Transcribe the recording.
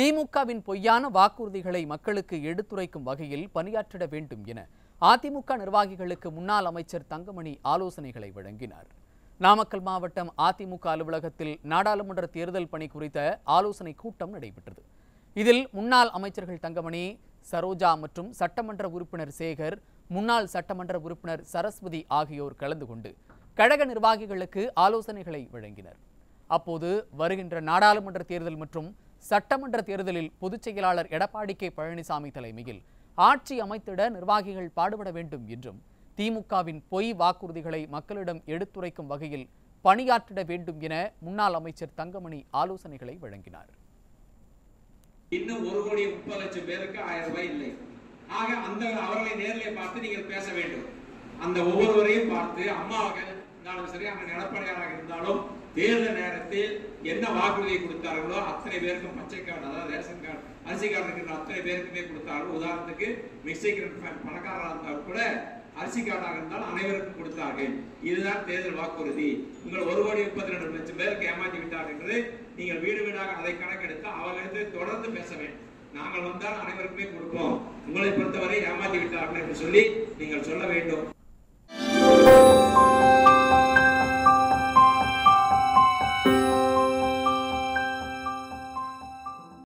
திமுகவின் பொய்யான வாக்குறுதிகளை மக்களுக்கு எடுத்துரைக்கும் வகையில் பணியாற்றிட வேண்டும் என அதிமுக நிர்வாகிகளுக்கு முன்னாள் அமைச்சர் தங்கமணி ஆலோசனைகளை வழங்கினார் நாமக்கல் மாவட்டம் அதிமுக அலுவலகத்தில் நாடாளுமன்ற தேர்தல் பணி குறித்த ஆலோசனை கூட்டம் நடைபெற்றது இதில் முன்னாள் அமைச்சர்கள் தங்கமணி சரோஜா மற்றும் சட்டமன்ற உறுப்பினர் சேகர் முன்னாள் சட்டமன்ற உறுப்பினர் சரஸ்வதி ஆகியோர் கலந்து கொண்டு கழக நிர்வாகிகளுக்கு ஆலோசனைகளை வழங்கினர் அப்போது வருகின்ற நாடாளுமன்ற தேர்தல் மற்றும் சட்டமன்ற தேர்தலில் பொதுச் செயலாளர் எடப்பாடி கே பழனிசாமி தலைமையில் ஆட்சி அமைத்திட நிர்வாகிகள் பாடுபட வேண்டும் என்றும் திமுகவின் பொய் வாக்குறுதிகளை மக்களிடம் எடுத்துரைக்கும் வகையில் பணியாற்றிட வேண்டும் என முன்னாள் அமைச்சர் தங்கமணி ஆலோசனைகளை வழங்கினார் இன்னும் ஒரு கோடி முப்பது லட்சம் பேருக்கு ஆயிரம் ரூபாய் இல்லை ஆக அந்த அவர்களை நேரிலே பார்த்து நீங்கள் பேச வேண்டும் அந்த ஒவ்வொருவரையும் பார்த்து அம்மாவாக இருந்தாலும் சரி அண்ணன் எடப்பாடியாராக இருந்தாலும் தேர்தல் நேரத்தில் என்ன வாக்குறுதியை கொடுத்தார்களோ அத்தனை பேருக்கும் பச்சை கார்டு அதாவது ரேஷன் கார்டு அரிசி கார்டு இருக்கிற அத்தனை பேருக்குமே கொடுத்தார்கள் உதாரணத்துக்கு மிக்சி பணக்காரராக இருந்தால் கூட அரிசி கார்டாக இருந்தால் அனைவருக்கும் கொடுத்தார்கள் இதுதான் தேர்தல் வாக்குறுதி உங்கள் ஒரு கோடி முப்பத்தி ரெண்டு லட்சம் பேருக்கு ஏமாற்றி விட்டார்கள் என்று நீங்கள் வீடு வீடாக அதை கணக்கெடுத்து அவர்களிடத்தில் தொடர்ந்து பேச வேண்டும் நாங்கள் வந்தால் அனைவருக்குமே கொடுப்போம் உங்களை பொறுத்தவரை ஏமாற்றி விட்டார்கள் என்று சொல்லி நீங்கள் சொல்ல வேண்டும்